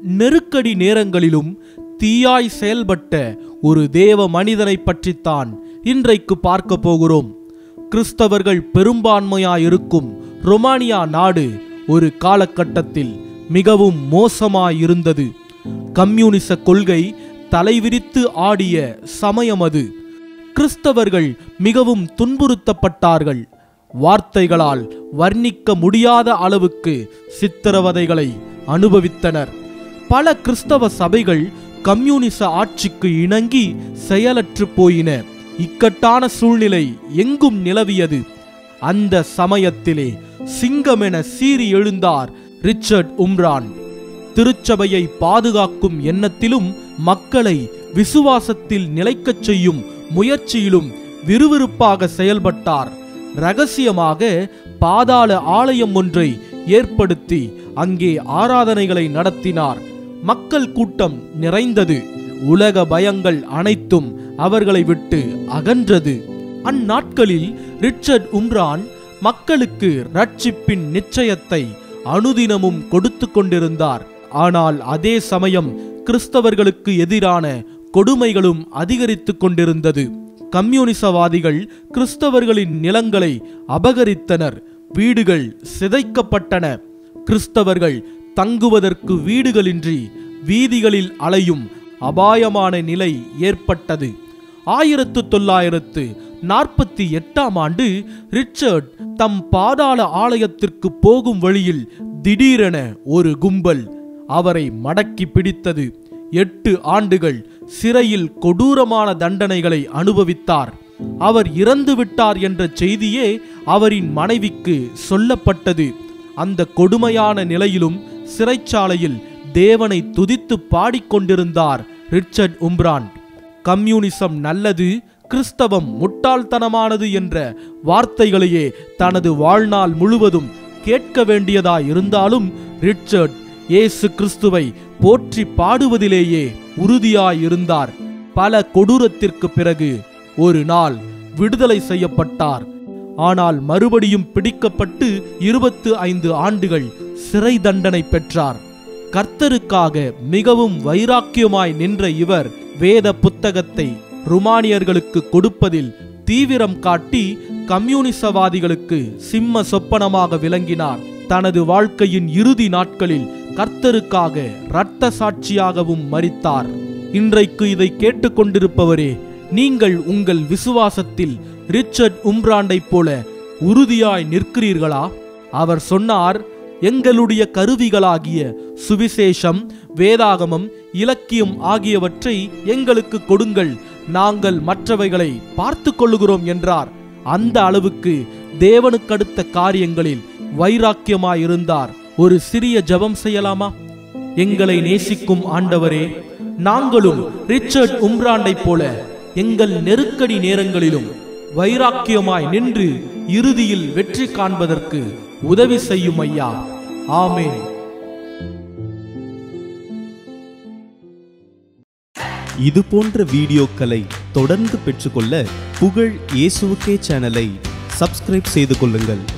நெருக்கடி நேரங்களிலும் தீயாய் செயல்பட்ட ஒரு தேவ மனிதனை பற்றித்தான் இன்றைக்கு பார்க்க போகிறோம் கிறிஸ்தவர்கள் பெரும்பான்மையாயிருக்கும் ரொமானியா நாடு ஒரு காலகட்டத்தில் மிகவும் மோசமாயிருந்தது கம்யூனிச கொள்கை தலைவிரித்து ஆடிய சமயம் அது கிறிஸ்தவர்கள் மிகவும் துன்புறுத்தப்பட்டார்கள் வார்த்தைகளால் வர்ணிக்க முடியாத அளவுக்கு சித்திரவதைகளை அனுபவித்தனர் பல கிறிஸ்தவ சபைகள் கம்யூனிச ஆட்சிக்கு இணங்கி செயலற்று போயின இக்கட்டான சூழ்நிலை எங்கும் நிலவியது அந்த சமயத்திலே சிங்கமென சீறி எழுந்தார் ரிச்சர்ட் உம்ரான் திருச்சபையை பாதுகாக்கும் எண்ணத்திலும் மக்களை விசுவாசத்தில் நிலைக்கச் செய்யும் முயற்சியிலும் விறுவிறுப்பாக செயல்பட்டார் ரகசியமாக பாதாள ஆலயம் ஒன்றை ஏற்படுத்தி அங்கே ஆராதனைகளை நடத்தினார் மக்கள் கூட்டம் நிறைந்தது உலக பயங்கள் அனைத்தும் அவர்களை விட்டு அகன்றது அந்நாட்களில் ரிச்சர்ட் உம்ரான் மக்களுக்கு ரட்சிப்பின் நிச்சயத்தை அனுதினமும் கொடுத்து கொண்டிருந்தார் ஆனால் அதே சமயம் கிறிஸ்தவர்களுக்கு எதிரான கொடுமைகளும் அதிகரித்து கொண்டிருந்தது கம்யூனிசவாதிகள் கிறிஸ்தவர்களின் நிலங்களை அபகரித்தனர் வீடுகள் சிதைக்கப்பட்டன கிறிஸ்தவர்கள் தங்குவதற்கு வீடுகளின்றி வீதிகளில் அலையும் அபாயமான நிலை ஏற்பட்டது ஆயிரத்து தொள்ளாயிரத்து நாற்பத்தி எட்டாம் ஆண்டு ரிச்சர்ட் தம் பாதாள ஆலயத்திற்கு போகும் வழியில் திடீரென ஒரு கும்பல் அவரை மடக்கி பிடித்தது எட்டு ஆண்டுகள் சிறையில் கொடூரமான தண்டனைகளை அனுபவித்தார் அவர் இறந்து விட்டார் என்ற செய்தியே அவரின் மனைவிக்கு சொல்லப்பட்டது அந்த கொடுமையான நிலையிலும் சிறைச்சாலையில் தேவனை துதித்து பாடிக்கொண்டிருந்தார் ரிச்சர்ட் உம்ரான் கம்யூனிசம் நல்லது கிறிஸ்தவம் முட்டாள்தனமானது என்ற வார்த்தைகளையே தனது வாழ்நாள் முழுவதும் கேட்க வேண்டியதாய் இருந்தாலும் ரிச்சர்ட் இயேசு கிறிஸ்துவை போற்றி பாடுவதிலேயே உறுதியாயிருந்தார் பல கொடூரத்திற்கு பிறகு ஒரு நாள் விடுதலை செய்யப்பட்டார் ஆனால் மறுபடியும் பிடிக்கப்பட்டு இருபத்து ஐந்து ஆண்டுகள் சிறை தண்டனை பெற்றார் கர்த்தருக்காக மிகவும் வைராக்கியமாய் நின்ற இவர் வேத புத்தகத்தை ருமானியர்களுக்கு கொடுப்பதில் தீவிரம் காட்டி கம்யூனிசவாதிகளுக்கு சிம்ம சொப்பனமாக விளங்கினார் தனது வாழ்க்கையின் இறுதி நாட்களில் கர்த்தருக்காக இரத்த சாட்சியாகவும் மரித்தார் இன்றைக்கு இதை கேட்டுக்கொண்டிருப்பவரே நீங்கள் உங்கள் விசுவாசத்தில் ரிச்சர்ட் உம்ராண்டைப் போல உறுதியாய் நிற்கிறீர்களா அவர் சொன்னார் எங்களுடைய கருவிகளாகிய சுவிசேஷம் வேதாகமம் இலக்கியம் ஆகியவற்றை எங்களுக்கு கொடுங்கள் நாங்கள் மற்றவைகளை பார்த்து கொள்ளுகிறோம் என்றார் அந்த அளவுக்கு தேவனுக்கடுத்த காரியங்களில் வைராக்கியமாயிருந்தார் ஒரு சிறிய ஜெபம் செய்யலாமா எங்களை நேசிக்கும் ஆண்டவரே நாங்களும் ரிச்சர்ட் உம்ராண்டைப் போல எங்கள் நெருக்கடி நேரங்களிலும் வைராக்கியமாய் நின்று இறுதியில் வெற்றி காண்பதற்கு உதவி செய்யும் ஐயா ஆமென் இது போன்ற வீடியோக்களை தொடர்ந்து பெற்றுக்கொள்ள புகழ் இயேசுவுக்கே சேனலை சப்ஸ்கிரைப் செய்து கொள்ளுங்கள்